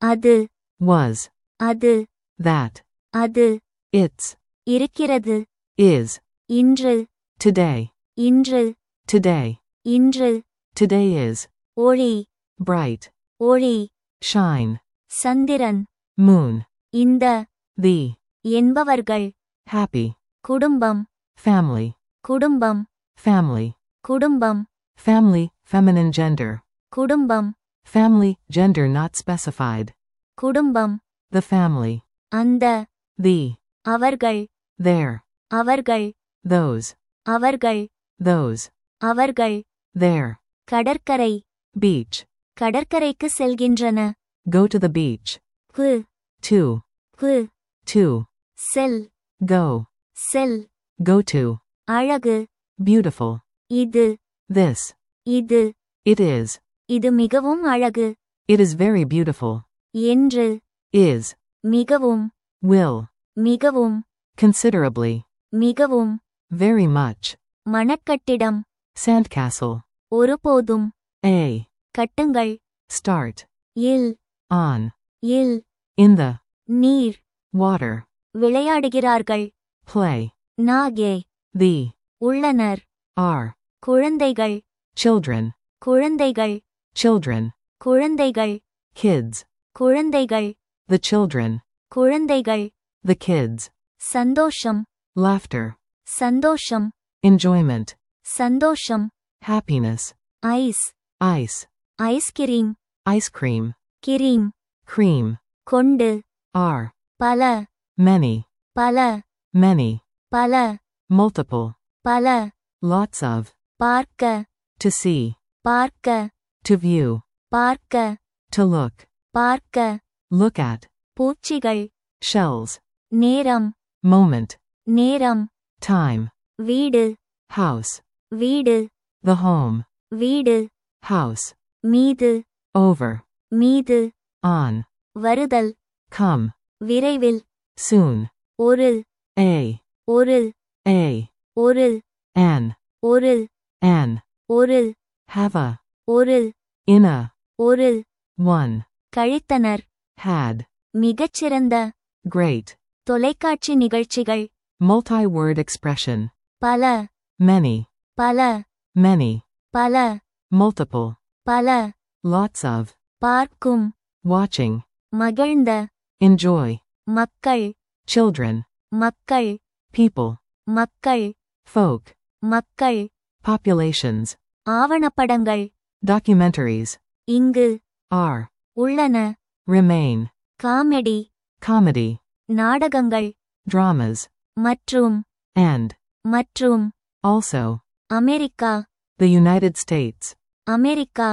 அது was, அது that, அது its, இருக்கிறது is, இன்று today, இன்று today, இன்று today is, ஒளி bright, ஒளி shine, சந்திரன் moon, இந்த the, என்பவர்கள் happy, குடும்பம் family, குடும்பம் family, குடும்பம் family, feminine gender, குடும்பம் family, gender not specified, குடும்பம் the family, அந்த the, அவர்கள் their, அவர்கள் those, அவர்கள் those, அவர்கள் their, கடற்கரை beach, கடற்கரைக்கு செல்கின்றன go to the beach, கு to, கு to, sell go, sell go to, அழகு beautiful, இது this, இது it is, இது மிகவும் அழகு it is very beautiful, என்று is, மிகவும் will, மிகவும் considerably, மிகவும் very much, மணக்கட்டிடம் sandcastle, ஒருபோதும் a, கட்டுங்கள் start, இல் on, இல் in the, நீர் water, விளையாடுகிறார்கள் play, நாகே the, உள்ளனர் are, குழந்தைகள் children, குழந்தைகள் children, குழந்தைகள் kids, குழந்தைகள் the children, குழந்தைகள் the kids, சந்தோஷம் laughter, சந்தோஷம் enjoyment, சந்தோஷம் happiness, ice ice, ice cream ice cream, cream cream, கொண்டு are, பல many, பல many, பல multiple, பல lots of, பார்க்க to see, பார்க்க to view, பார்க்க to look, பார்க்க look at, பூச்சிகள் shells, நேரம் moment, நேரம் time, வீடு house, வீடு the home, வீடு house, மீது over, மீது on, வருதல் come, விரைவில் soon, ஒரு a, ஒரு a, ஒரு an, ஒரு an, ஒரு have a, ஒரு in a, ஒரு one, கழித்தனர் had, மிகச்சிறந்த great, தொலைக்காட்சி நிகழ்ச்சிகள் multi-word expression, பல many, பல many, பல multiple, பல lots of, பார்க்கும் watching, மகிழ்ந்த enjoy, மக்கள் children, மக்கள் people, மக்கள் folk, மக்கள் populations, ஆவணப்படங்கள் documentaries, இங்கு are, உள்ளன remain, காமெடி comedy, நாடகங்கள் dramas, மற்றும் and, மற்றும் also, America the United States, America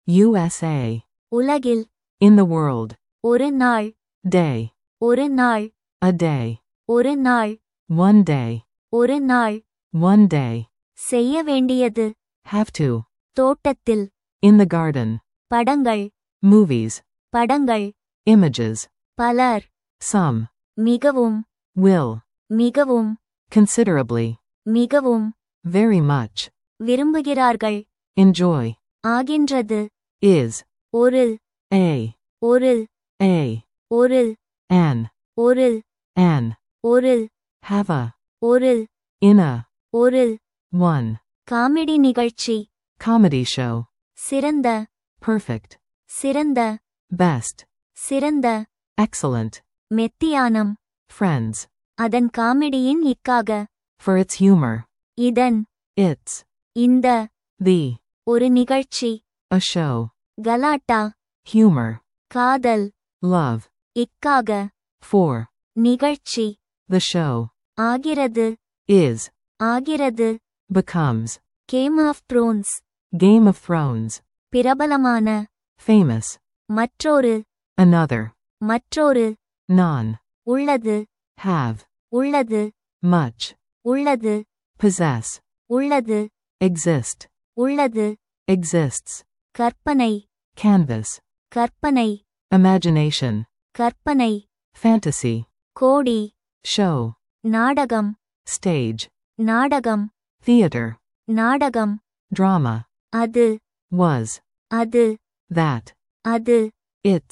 USA, உலகில் in the world, ஒரு நாள் day, ஒரு நாள் a day, ஒரு நாள் one day, ஒரு நாள் one day, செய்ய வேண்டியது have to, தோட்டத்தில் in the garden, படங்கள் movies, படங்கள் images, பலர் some, மிகவும் will, மிகவும் considerably, மிகவும் very much, விரும்புகிறார்கள் enjoy, ஆகின்றது is, ஒரு a, ஒரு a, ஒரு an, ஒரு an, ஒரு have a, ஒரு in a, ஒரு one, காமெடி நிகழ்ச்சி comedy show, சிறந்த perfect, சிறந்த best, சிறந்த excellent, மெத்தியானம் friends, அதன் காமெடியின் இக்காக for its humor, இதன் its, இந்த the, ஒரு நிகழ்ச்சி a show, கலாட்டா humor, காதல் love, இக்காக for, நிகழ்ச்சி the show, ஆகிறது is, ஆகிறது becomes, Game of Thrones Game of Thrones, பிரபலமான famous, மற்றொரு another, மற்றொரு non, உள்ளது have, உள்ளது much, உள்ளது possess, உள்ளது exist, உள்ளது exists, கற்பனை canvas, கற்பனை imagination, கற்பனை fantasy, கோடி show, நாடகம் stage, நாடகம் theater, நாடகம் drama, அது was, அது that, அது its,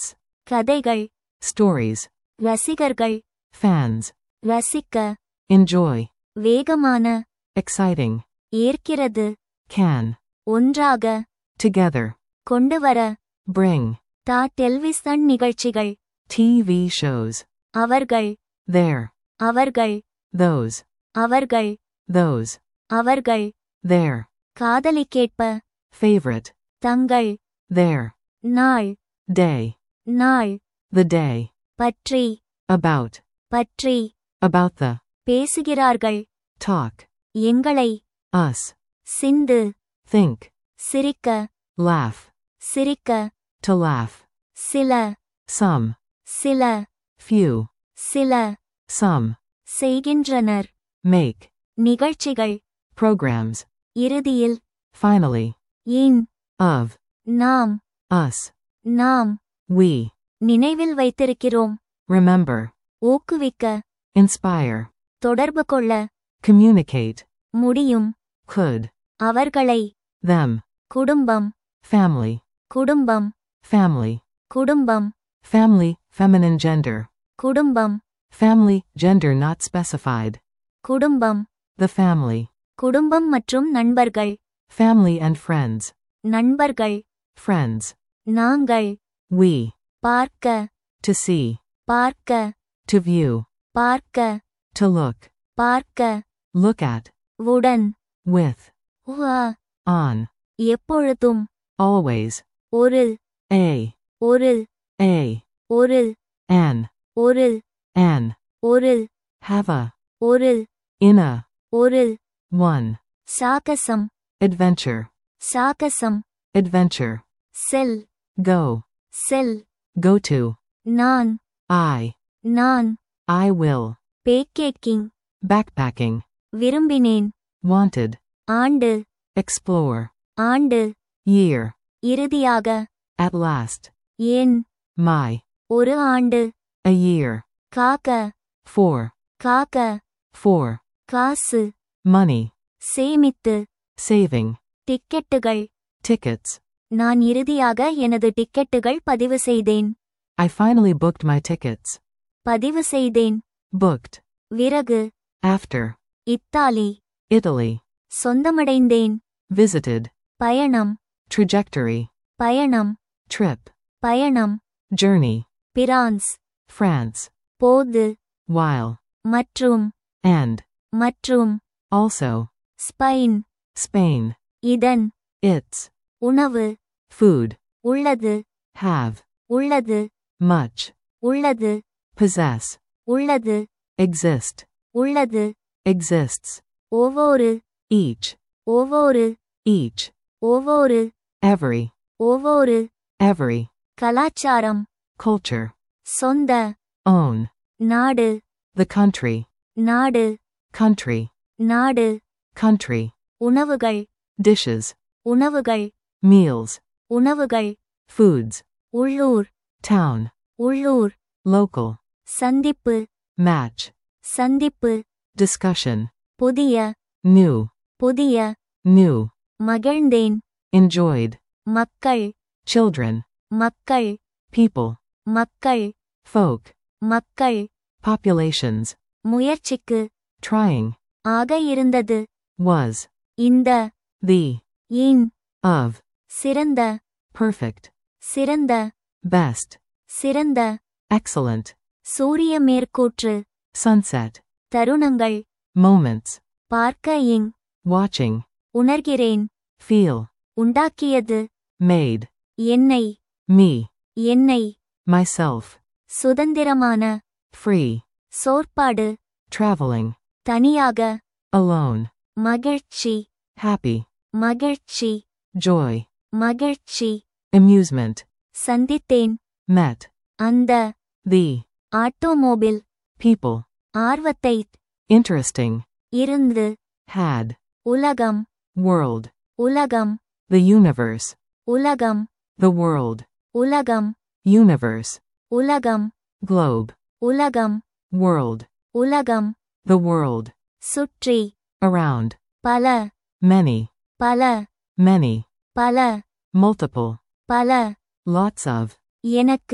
கதைகள் stories, ரசிகர்கள் fans, ரசிக்க enjoy, வேகமான exciting, ஏற்கிறது can, ஒன்றாக together, கொண்டுவர bring, தா டெலிவிஷன் நிகழ்ச்சிகள் TV shows, அவர்கள் there, அவர்கள் those, அவர்கள் those, அவர்கள் there, காதலிக்கேற்ப favorite, தங்கள் there, நாள் day, நாள் the day, பற்றி about, பற்றி about the, பேசுகிறார்கள் talk, எங்களை us, சிந்து think, சிரிக்க laugh, சிரிக்க to laugh, சில some, சில few, சில some, செய்கின்றனர் make, நிகழ்ச்சிகள் programs, இறுதியில் finally, இன் of, நாம் us, நாம் we, நினைவில் வைத்திருக்கிறோம் remember, ஊக்குவிக்க inspire, தொடர்பு கொள்ள communicate, முடியும் could, அவர்களை them, குடும்பம் family, குடும்பம் family, குடும்பம் family, feminine gender, குடும்பம் family, gender not specified, குடும்பம் the family, குடும்பம் மற்றும் நண்பர்கள் family and friends, நண்பர்கள் friends, நாங்கள் we, பார்க்க to see, பார்க்க to view, பார்க்க to look, பார்க்க look at, உடன் with, உவா on, எப்பொழுதும் always, ஒரு a, ஒரு a, ஒரு an, ஒரு an, ஒரு have a, ஒரு in a, ஒரு one, சாகசம் adventure, சாகசம் adventure, sell go, sell go to, நான் I, நான் I will, பேக்கேக்கிங் backpacking, விரும்பினேன் wanted, ஆண்டு explore, ஆண்டு year, இறுதியாக at last, ஏன் my, ஒரு ஆண்டு a year, காக்க for, காக்க for, காசு money, சேமித்து saving, டிக்கெட்டுகள் tickets. நான் இறுதியாக எனது டிக்கெட்டுகள் பதிவு செய்தேன் I finally booked my tickets. பதிவு செய்தேன் Booked. விறகு After. Italy Italy. சொந்தமடைந்தேன் Visited. பயணம் Trajectory. பயணம் Trip. பயணம் Journey. France France. போது While. மற்றும் And. மற்றும் Also. Spain Spain. இதன் It's. உணவு Food. உள்ளது Have. உள்ளது Much. உள்ளது Possess. உள்ளது Exist. உள்ளது Exists. ஒவ்வொரு Each. ஒவ்வொரு Each. ஒவ்வொரு Every. ஒவ்வொரு Every. கலாச்சாரம் Culture. சொந்த Own. நாடு The country. நாடு Country. நாடு Country. உணவுகள் Dishes. உணவுகள் Meals. உணவுகள் Foods. உள்ளூர் Town. உள்ளூர் Local. சந்திப்பு Match. சந்திப்பு Discussion. புதிய New. புதிய New. மகிழ்ந்தேன் Enjoyed. மக்கள் Children. மக்கள் People. மக்கள் Folk. மக்கள் Populations. முயற்சிக்கு Trying. ஆக இருந்தது Was. இந்த The. In Of. சிறந்த Perfect. சிறந்த Best. சிறந்த Excellent. சூரிய மேற்கூற்று Sunset. தருணங்கள் Moments. பார்க்க இங் Watching. உணர்கிறேன் Feel. உண்டாக்கியது Made. என்னை Me. என்னை Myself. சுதந்திரமான Free. சோர்ப்பாடு Traveling. தனியாக Alone. மகிழ்ச்சி Happy. மகிழ்ச்சி Joy. மகிழ்ச்சி Amusement. சந்தித்தேன் Met. அந்த The. ஆட்டோமோபில் People. ஆர்வத்தை Interesting. இருந்து Had. உலகம் World. உலகம் The universe. உலகம் The world. உலகம் Universe. உலகம் Globe. உலகம் World. உலகம் The world. சுற்றி Around. பல Many. பல Many. பல Multiple. பல Lots of. எனக்கு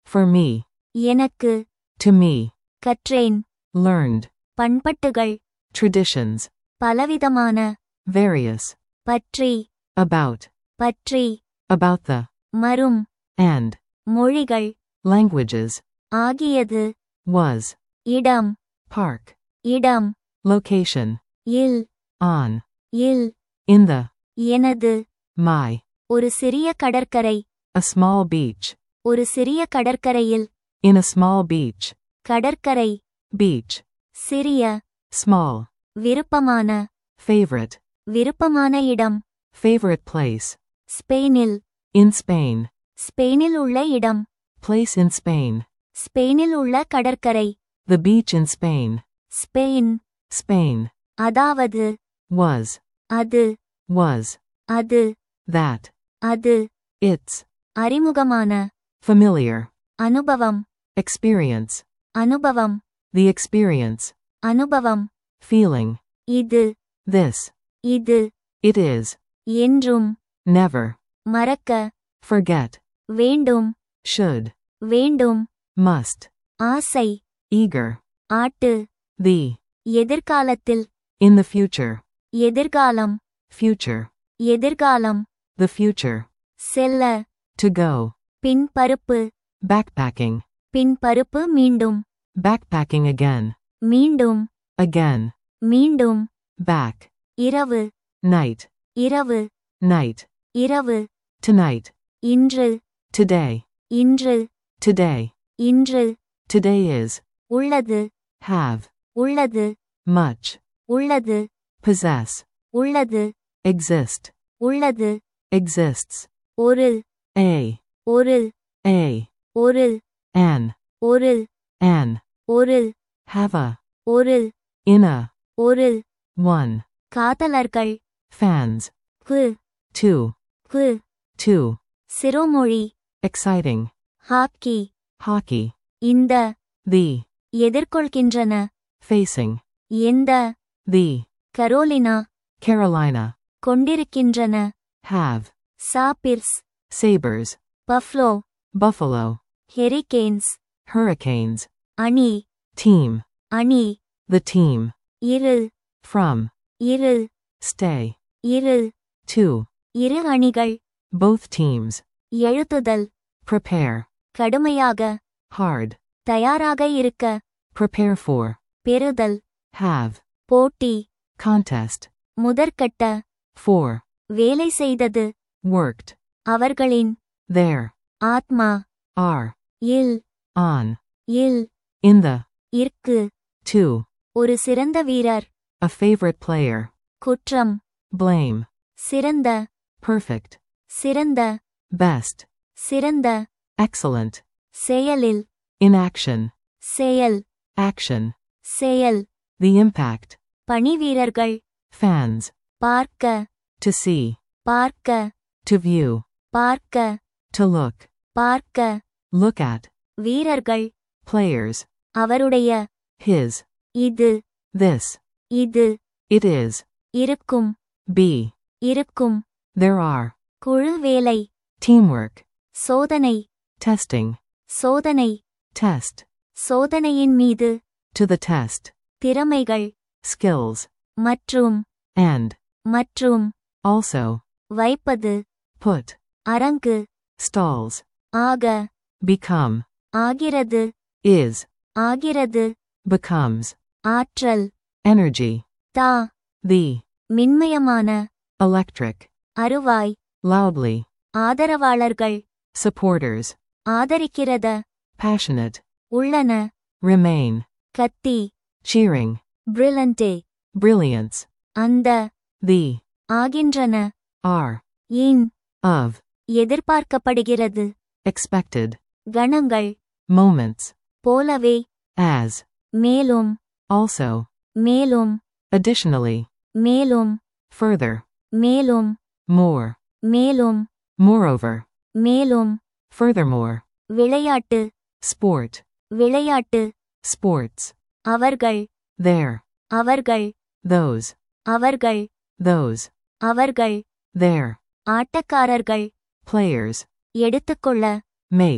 For me. எனக்கு To me. கற்றேன் Learned. பண்பட்டுகள் Traditions. பலவிதமான Various. பற்றி About. பற்றி About the. மரும் And. மொழிகள் Languages. ஆகியது Was. இடம் Park. இடம் Location. Will On. இல் In the. எனது My. ஒரு சிறிய கடற்கரை A small beach. ஒரு சிறிய கடற்கரையில் In a small beach. கடற்கரை Beach. சிறிய Small. விருப்பமான Favorite. விருப்பமான இடம் Favorite place. ஸ்பெயினில் In Spain. ஸ்பெயினில் உள்ள இடம் Place in Spain. ஸ்பெயினில் உள்ள கடற்கரை The beach in Spain. Spain Spain. அதாவது Was. அது Was. அது That. அது It's. அறிமுகமான Familiar. அனுபவம் Experience. அனுபவம் The experience. அனுபவம் Feeling. இது This. இது It is. என்றும் Never. மறக்க Forget. வேண்டும் Should. வேண்டும் Must. ஆசை Eager. ஆட்டு The. எதிர்காலத்தில் In the future. எதிர்காலம் Future. எதிர்காலம் The future. செல்ல To go. பின்பருப்பு Backpacking. பின்பருப்பு மீண்டும் Backpacking again. மீண்டும் Again. மீண்டும் Back. இரவு Night. இரவு Night. இரவு Tonight. இன்று Today. இன்று Today. இன்று Today is. உள்ளது Have. உள்ளது Much. உள்ளது Possess. உள்ளது Exist. உள்ளது Exists. ஒரு A. ஒரு A. ஒரு An. ஒரு An. ஒரு Have a. ஒரு In a. ஒரு One. காதலர்கள் Fans. கு Two. கு Two. சிறுமொழி Exciting. Hockey Hockey. இந்த The. எதிர்கொள்கின்றன Facing. எந்த The. Carolina Carolina. கொண்டிருக்கின்றன Have. Sabres Sabres. Buffalo Buffalo. Hurricanes Hurricanes. அணி Team. அணி The team. இரு From. இரு Stay. இரு To. இரு அணிகள் Both teams. எழுத்துதல் Prepare. கடுமையாக Hard. தயாராக இருக்க Prepare for. பெறுதல் Have. போட்டி Contest. முதற்கட்ட For. வேலை செய்தது Worked. அவர்களின் There. ஆத்மா Are. Will On. இல் In the. இற்கு To. ஒரு சிறந்த வீரர் A favorite player. குற்றம் Blame. சிறந்த Perfect. சிறந்த Best. சிறந்த Excellent. செயலில் In action. செயல் Action. செயல் The impact. பணிவீரர்கள் Fans. பார்க்க To see. பார்க்க To view. பார்க்க To look. பார்க்க Look at. வீரர்கள் Players. அவருடைய His. இது This. இது It is. இருக்கும் Be. இருக்கும் There are. குழு வேலை Teamwork. சோதனை Testing. சோதனை Test. சோதனையின் மீது To the test. திறமைகள் Skills. மற்றும் And. மற்றும் Also. வைப்பது Put. அரங்கு Stalls. ஆக Become. ஆகிறது Is. ஆகிறது Becomes. ஆற்றல் Energy. தா The. மின்மயமான Electric. அருவாய் Loudly. ஆதரவாளர்கள் Supporters. ஆதரிக்கிறத Passionate. உள்ளன Remain. கத்தி Cheering. பிரிலண்டே Brilliance. அந்த The. ஆகின்றன Are. In Of. எதிர்பார்க்கப்படுகிறது Expected. கணங்கள் Moments. போலவே As. மேலும் Also. மேலும் Additionally. மேலும் Further. மேலும் More. மேலும் Moreover. மேலும் Furthermore. விளையாட்டு Sport. விளையாட்டு Sports. அவர்கள் There. அவர்கள் Those. அவர்கள் Those. அவர்கள் There. ஆட்டக்காரர்கள் Players. எடுத்துக்கொள்ள Make.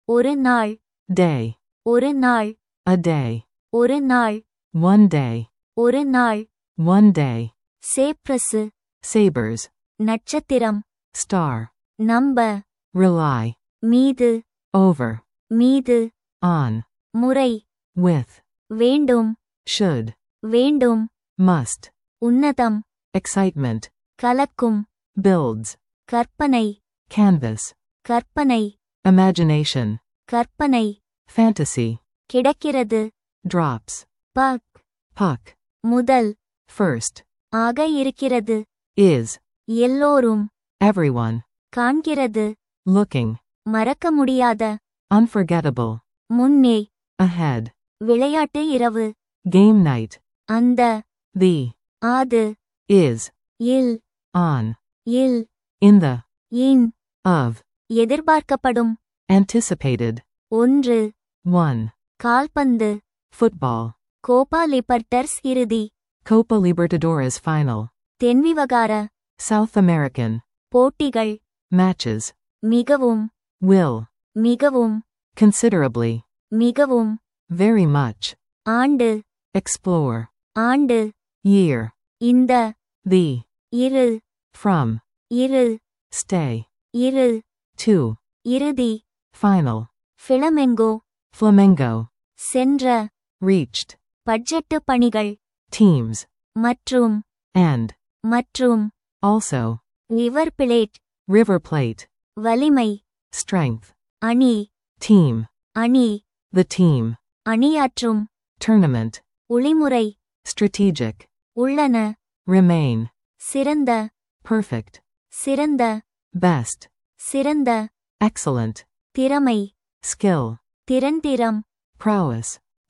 ஒரு நாள் day, ஒரு நாள் a day, ஒரு நாள் one day, ஒரு நாள் one day, சேப்ரசு sabers, நட்சத்திரம் star, நம்ப rely, மீது over, மீது on, முறை with, வேண்டும் should, வேண்டும் must, உன்னதம் excitement, கலக்கும் builds, கற்பனை canvas, கற்பனை imagination, கற்பனை fantasy, கிடக்கிறது drops, பக் puck, முதல் first, ஆக இருக்கிறது is, எல்லோரும் everyone, காண்கிறது looking, மறக்க முடியாத unforgettable, முன்னே ahead, விளையாட்டு இரவு game night, அந்த the, ஆது is, இல் on, இல் in the, இன் of, எதிர்பார்க்கப்படும் anticipated, ஒன்று one, கால்பந்து football, கோபா லிபர்டர்ஸ் இறுதி Copa Libertadores final, தென்விவகார South American, போட்டிகள் matches, மிகவும் will, மிகவும் considerably, மிகவும் very much, ஆண்டு explore, ஆண்டு year, இந்த the, இரு from, இரு stay, இரு to, இறுதி final, ஃபிளமெங்கோ flamengo, சென்ற reached, பட்ஜெட்டு பணிகள் teams, மற்றும் and, மற்றும் also, River Plate River Plate, வலிமை strength, அணி team, அணி the team, அணியாற்றும் tournament, ஒளிமுறை strategic, உள்ளன remain, சிறந்த perfect, சிறந்த best, சிறந்த excellent, திறமை skill, திறன்திறம் prowess,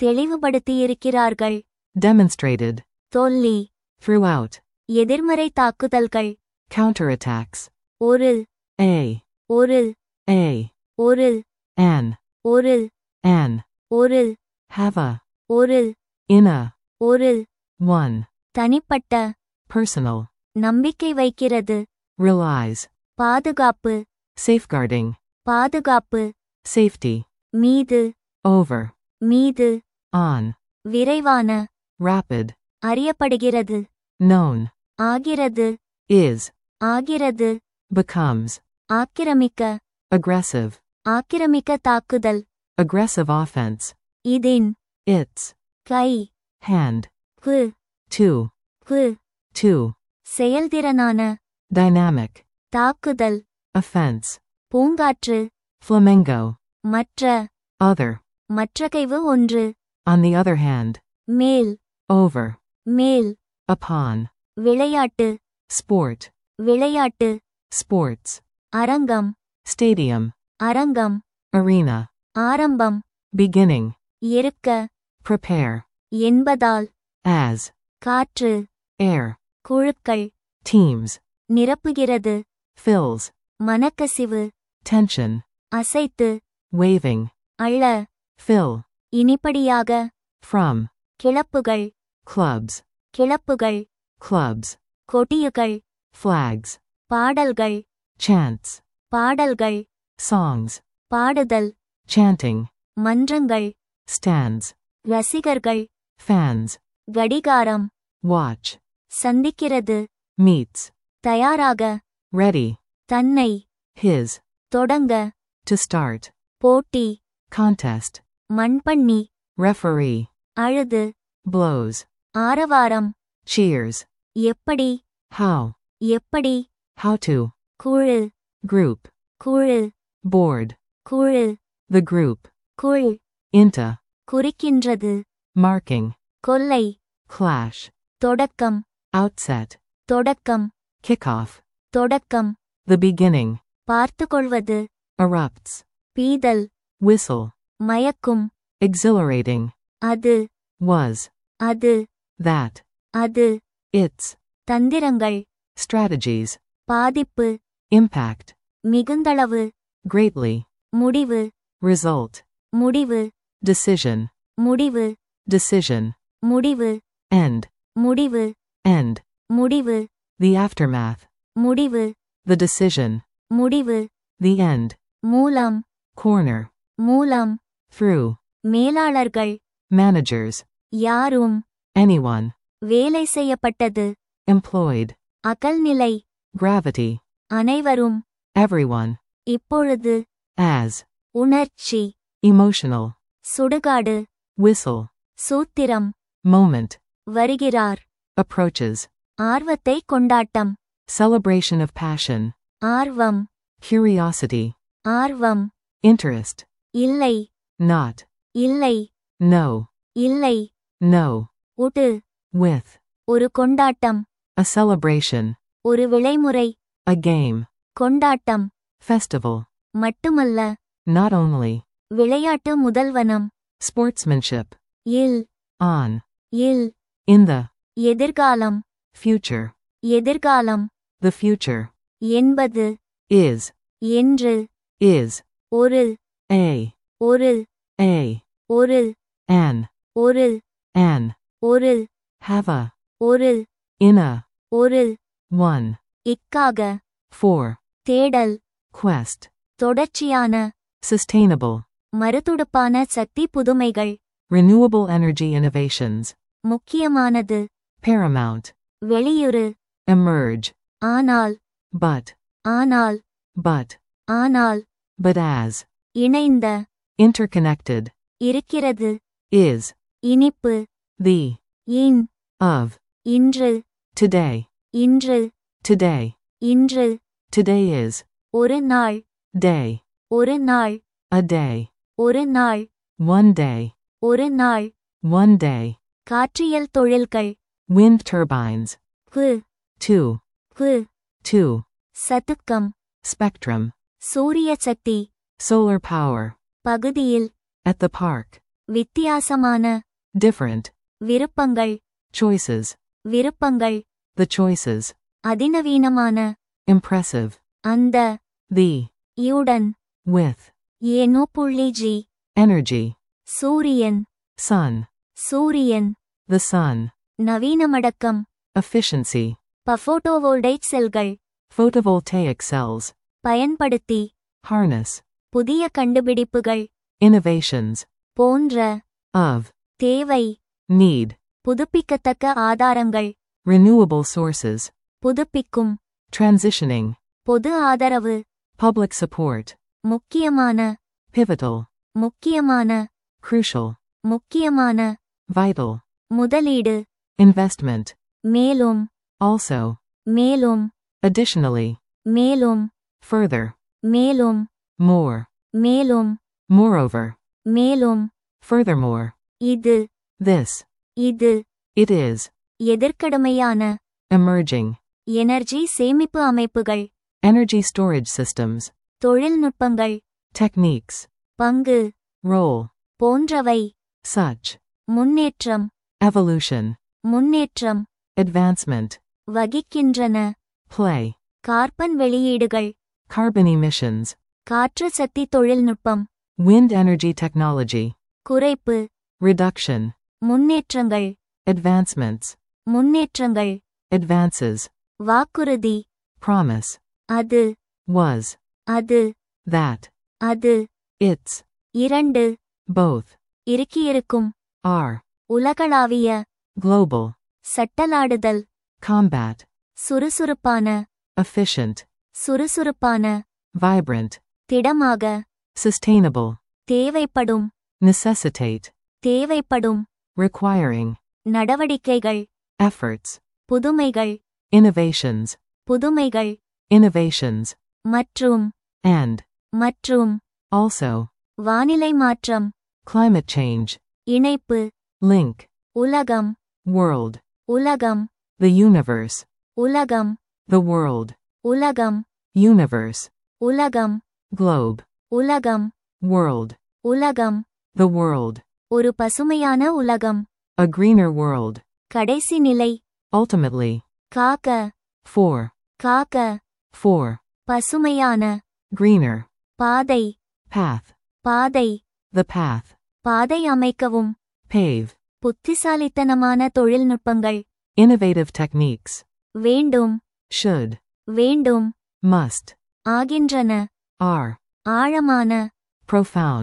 தெளிவுபடுத்தியிருக்கிறார்கள் demonstrated, தொல்லி throughout, எதிர்மறை தாக்குதல்கள் counterattacks, ஒரு a, ஒரு a, ஒரு an, ஒரு an, ஒரு have a, ஒரு in a, ஒரு one, தனிப்பட்ட personal, நம்பிக்கை வைக்கிறது relies, பாதுகாப்பு safeguarding, பாதுகாப்பு safety, மீது over, மீது on, விரைவான rapid, அறியப்படுகிறது known, ஆகிறது is, ஆகிறது becomes, ஆக்கிரமிக்க aggressive, ஆக்கிரமிக்க தாக்குதல் aggressive offense, இதின் its, கை hand, கு to, கு to, செயல்திறனான dynamic, தாக்குதல் offense, பூங்காற்று flamengo, மற்ற other, மற்றகைவு ஒன்று on the other hand, மேல் over, மேல் upon, விளையாட்டு sport, விளையாட்டு sports, அரங்கம் stadium, அரங்கம் arena, ஆரம்பம் beginning, இருக்க prepare, என்பதால் as, காற்று air, குழுக்கள் teams, நிரப்புகிறது fills, மனக்கசிவு tension, அசைத்து waving, அள்ள fill, இனிப்படியாக from, கிளப்புகள் clubs, கிளப்புகள் clubs, கொடியுகள் flags, பாடல்கள் chants, பாடல்கள் songs, பாடுதல் chanting, மன்றங்கள் stands, ரசிகர்கள் fans, கடிகாரம் watch, சந்திக்கிறது meets, தயாராக ready, தன்னை his, தொடங்க to start, போட்டி contest, மண்பண்ணி referee, அழுது blows, ஆரவாரம் cheers, எப்படி how, எப்படி how to, குழு group, குழு board, குழு the group, குழ் into, குறிக்கின்றது marking, கொல்லை clash, தொடக்கம் outset, தொடக்கம் kickoff, தொடக்கம் the beginning, பார்த்துக்கொள்வது erupts, பீதல் whistle, மயக்கும் exhilarating, அது was, அது that, அது its, தந்திரங்கள் strategies, பாதிப்பு impact, மிகுந்தளவு greatly, முடிவு result, முடிவு decision, முடிவு decision, முடிவு end, முடிவு end, முடிவு the aftermath, முடிவு the decision, முடிவு the end, மூலம் corner, மூலம் through, மேலாளர்கள் managers, யாரும் anyone, வேலை செய்யப்பட்டது employed, அகல்நிலை gravity, அனைவரும் everyone, இப்பொழுது as, உணர்ச்சி emotional, சுடுகாடு whistle, சூத்திரம் moment, வருகிறார் approaches, ஆர்வத்தை கொண்டாட்டம் celebration of passion, ஆர்வம் curiosity, ஆர்வம் interest, இல்லை not, இல்லை no, இல்லை no, உடு with, ஒரு கொண்டாட்டம் a celebration, ஒரு விளைமுறை a game, கொண்டாட்டம் festival, மட்டுமல்ல not only, விளையாட்டு முதல்வனம் sportsmanship, இல் on, இல் in the, எதிர்காலம் future, எதிர்காலம் the future, என்பது is, என்று is, ஒரு a, ஒரு a, ஒரு an, ஒரு an, ஒரு have a, ஒரு in a, ஒரு one, இக்காக for, தேடல் quest, தொடர்ச்சியான sustainable, மறுதுடுப்பான சக்தி புதுமைகள் renewable energy innovations, முக்கியமானது paramount, வெளியுறு emerge, ஆனால் but, ஆனால் but, ஆனால் but as, இணைந்த interconnected, இருக்கிறது is, இனிப்பு the, இன் of, இன்று today, இன்று today, இன்று today is, ஒரு நாள் day, ஒரு நாள் a day, ஒரு நாள் one day, ஒரு நாள் one day, காற்றியல் தொழில்கள் wind turbines, கு two, கு two, சதுக்கம் spectrum, சூரிய சக்தி solar power, பகுதியில் at the park, வித்தியாசமான different, விருப்பங்கள் choices, விருப்பங்கள் the choices, அதிநவீனமான impressive, அந்த the, யுடன் with, ஏனோ புள்ளி ஜி energy, சூரியன் sun, சூரியன் the sun, நவீனமடக்கம் efficiency, பஃபோட்டோவோல்டைட் செல்கள் photovoltaic cells, பயன்படுத்தி harness, புதிய கண்டுபிடிப்புகள் innovations, போன்ற of, தேவை need, புதுப்பிக்கத்தக்க ஆதாரங்கள் renewable sources, புதுப்பிக்கும் transitioning, பொது ஆதரவு public support, முக்கியமான pivotal, முக்கியமான crucial, முக்கியமான vital, முதலீடு investment, மேலும் also, மேலும் additionally, மேலும் further, மேலும் more, மேலும் moreover, மேலும் furthermore, இது this, இது it is, எதிர்க்கடுமையான emerging, எனர்ஜி சேமிப்பு அமைப்புகள் energy storage systems, தொழில்நுட்பங்கள் techniques, பங்கு role, போன்றவை such, முன்னேற்றம் evolution, முன்னேற்றம் advancement, வகிக்கின்றன play, கார்பன் வெளியீடுகள் carbon emissions, காற்று சக்தி தொழில்நுட்பம் wind energy technology, குறைப்பு reduction, முன்னேற்றங்கள் advancements, முன்னேற்றங்கள் advances, வாக்குறுதி promise, அது was, அது that, அது its, இரண்டு both, இருக்கியிருக்கும் are, உலகளாவிய global, சட்டலாடுதல் combat, சுறுசுறுப்பான efficient, சுறுசுறுப்பான vibrant, திடமாக sustainable, தேவைப்படும் necessitate, தேவைப்படும் requiring, நடவடிக்கைகள் efforts, புதுமைகள் innovations, புதுமைகள் innovations, மற்றும் and, மற்றும் also, வானிலை மாற்றம் climate change, இணைப்பு link, உலகம் world, உலகம் the universe, உலகம் the world, உலகம் universe, உலகம் globe, உலகம் world, உலகம் the world, ஒரு பசுமையான உலகம் a greener world, கடைசி நிலை ultimately, காக்க for, காக்க for, பசுமையான greener, பாதை path, பாதை the path, பாதை அமைக்கவும் pave, புத்திசாலித்தனமான தொழில்நுட்பங்கள் innovative techniques, வேண்டும் should, வேண்டும் must, ஆகின்றன are, ஆழமான profound,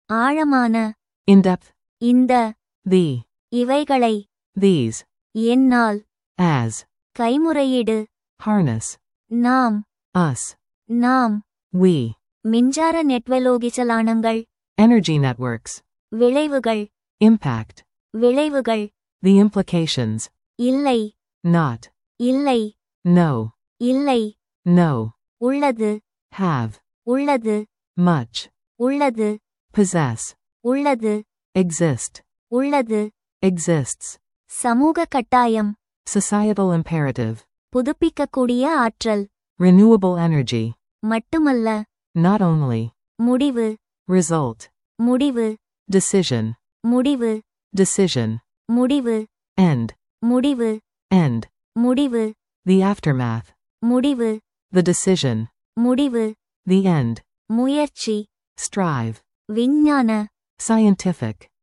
ஆழமான In depth. இந்த The. இவைகளை These. என்னால் As. கைமுறையீடு Harness. நாம் Us. நாம் We. மின்சார நெட்வலோகிச்சலானங்கள் Energy networks. விளைவுகள் Impact. விளைவுகள் The implications. இல்லை Not. இல்லை No. இல்லை No. உள்ளது Have. உள்ளது Much. உள்ளது Possess. உள்ளது Exist. உள்ளது Exists. சமூக கட்டாயம் Societal imperative. புதுப்பிக்கக்கூடிய ஆற்றல் Renewable energy. மட்டுமல்ல Not only. முடிவு Result. முடிவு Decision. முடிவு Decision. முடிவு End. முடிவு End. முடிவு The aftermath. முடிவு The decision. முடிவு The end. முயற்சி Strive. விஞ்ஞான Scientific.